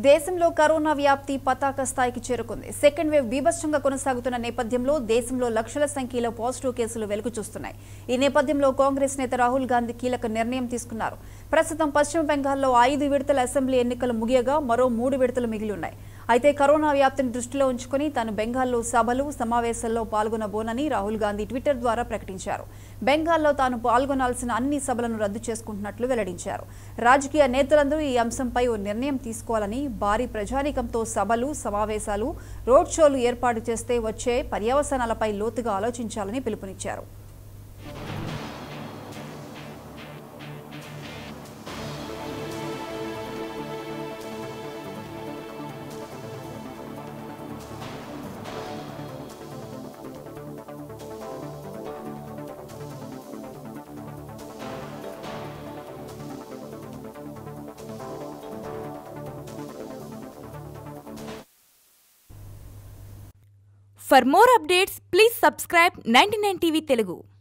దేశంలో కరోనా వ్యాప్తి పతాక స్థాయికి చేరుకుంది సెకండ్ వేవ్ బీభత్సంగా కొనసాగుతున్న నేపథ్యంలో దేశంలో లక్షల సంఖ్యలో పాజిటివ్ కేసులు వెలుగు చూస్తున్నాయి ఈ నేపథ్యంలో కాంగ్రెస్ నేత రాహుల్ గాంధీ కీలక నిర్ణయం తీసుకున్నారు ప్రస్తుతం పశ్చిమ బెంగాల్లో ఐదు విడతల అసెంబ్లీ ఎన్నికలు ముగియగా మరో మూడు విడతలు మిగిలి ఉన్నాయి అయితే కరోనా వ్యాప్తిని దృష్టిలో ఉంచుకుని తాను బెంగాల్లో సభలు సమావేశాల్లో పాల్గొనబోనని రాహుల్ గాంధీ ట్విట్టర్ ద్వారా ప్రకటించారు బెంగాల్లో తాను పాల్గొనాల్సిన అన్ని సభలను రద్దు చేసుకుంటున్నట్లు వెల్లడించారు రాజకీయ నేతలందరూ ఈ అంశంపై ఓ నిర్ణయం తీసుకోవాలని భారీ ప్రజానీకంతో సభలు సమావేశాలు రోడ్ షోలు ఏర్పాటు చేస్తే వచ్చే పర్యవసానాలపై లోతుగా ఆలోచించాలని పిలుపునిచ్చారు For more updates, please subscribe 99 TV Telugu.